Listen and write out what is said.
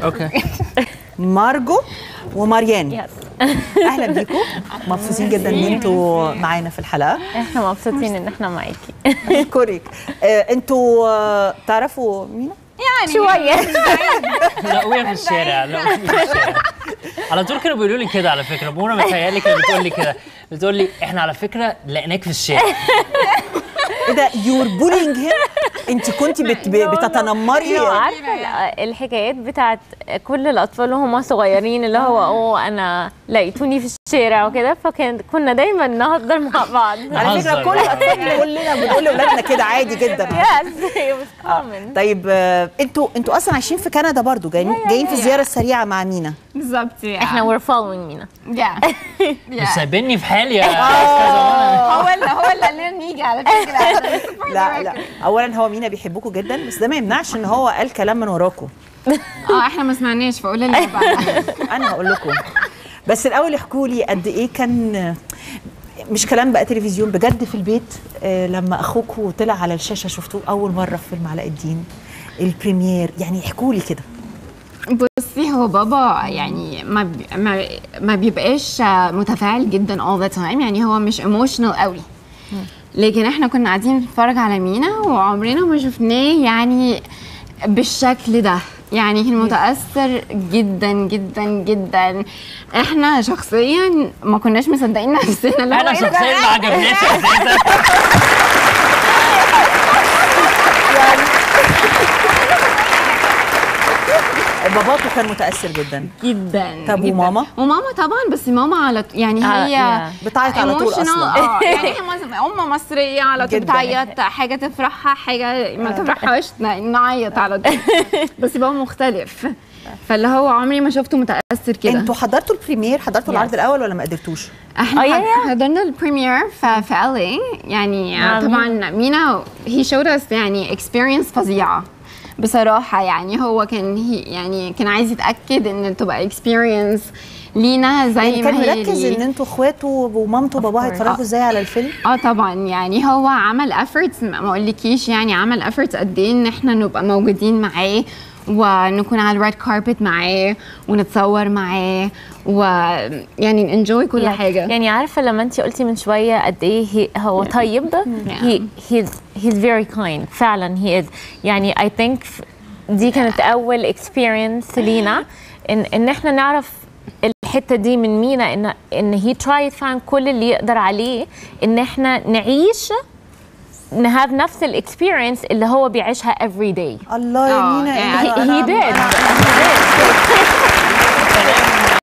اوكي مارجو وماريان يس اهلا بيكم مبسوطين جدا ان انتوا معانا في الحلقه احنا مبسوطين ان احنا معاكي اشكرك آه، انتوا آه، تعرفوا مينا يعني شويه لاقوية في الشارع لاقوية في الشارع على طول كانوا بيقولوا لي كده على فكره منى متهيألي كانت بتقول لي كده بتقول لي احنا على فكره لقيناك في الشارع ايه ده يور بولينج هيم انت كنتي بت ب- بتتنمري عارفه ال- الحكايات بتاعت كل الاطفال وهم صغيرين اللي هو اوه انا لقيتوني في الشارع وكده فكان كنا دايما نهزر مع بعض على فكره بهزر. كل الاطفال كلنا بنقول لاولادنا كده عادي جدا يس it was common طيب آه، انتوا انتوا اصلا عايشين في كندا برضو جايين جايين في الزياره السريعه مع مينا بالظبط احنا we're following مينا yeah. مش yeah. سايبني في حالي يا استاذه منى هو اللي هو اللي قال لنا نيجي على فكره لا لا اولا هو مينا بيحبكم جدا بس ده ما يمنعش ان هو قال كلام من وراكم اه احنا ما سمعناش فقول اللي بقى انا هقول لكم بس الاول احكوا لي قد ايه كان مش كلام بقى تلفزيون بجد في البيت آه، لما اخوكوا طلع على الشاشه شفتوه اول مره في فيلم علاء الدين البريمير يعني احكوا لي كده بصي هو بابا يعني ما بي ما, ما بيبقاش متفاعل جدا all the time يعني هو مش ايموشنال قوي لكن احنا كنا قاعدين بنتفرج على مينا وعمرنا ما شفناه يعني بالشكل ده يعني كان متأثر جدا جدا جدا احنا شخصيا ما كناش مصدقين نفسنا اللي هو انا إيه ده؟ شخصيا ما عجبنيش اساسا باباكوا كان متاثر جدا جدا طب جداً. وماما؟ وماما طبعا بس ماما على ط- يعني آه، هي yeah. بتعيط على طول emotional. أصلاً. اه يعني هي مص- ام مصريه على طول جداً. بتعيط حاجه تفرحها حاجه ما تفرحهاش ن- نعيط على طول بس بابا مختلف فاللي هو عمري ما شفته متاثر كده انتوا حضرتوا البريمير حضرتوا العرض الاول ولا ما قدرتوش احنا آه، يا- حض- يا. حضرنا البريمير في في LA يعني آه، طبعا مينا هي شود اس يعني اكسبيرينس فظيعه بصراحه يعني هو كان هي يعني كان عايز يتاكد ان تبقى اكسبيرينس لينا زي يعني ما كان هي مركز ليه. ان انتوا اخواته ومامته وباباه هيتفرجوا ازاي على الفيلم اه طبعا يعني هو عمل efforts ما اقولكيش يعني عمل efforts قد ايه ان احنا نبقى موجودين معاه ونكون على الريد كاربت معاه ونتصور معاه ويعني انجوي كل يعني- حاجه يعني عارفه لما انت قلتي من شويه قد ايه هي- هو طيب he he's he's very kind فعلا he is يعني I think دي كانت اول experience لينا ان ان احنا نعرف الحته دي من مينا ان ان هي تراي فعلا كل اللي يقدر عليه ان احنا نعيش نهاف نفس الاكسبيرينس اللي هو بيعيشها every day الله يا آه، مينا يعني أنا- he, he أنا- did أنا- he did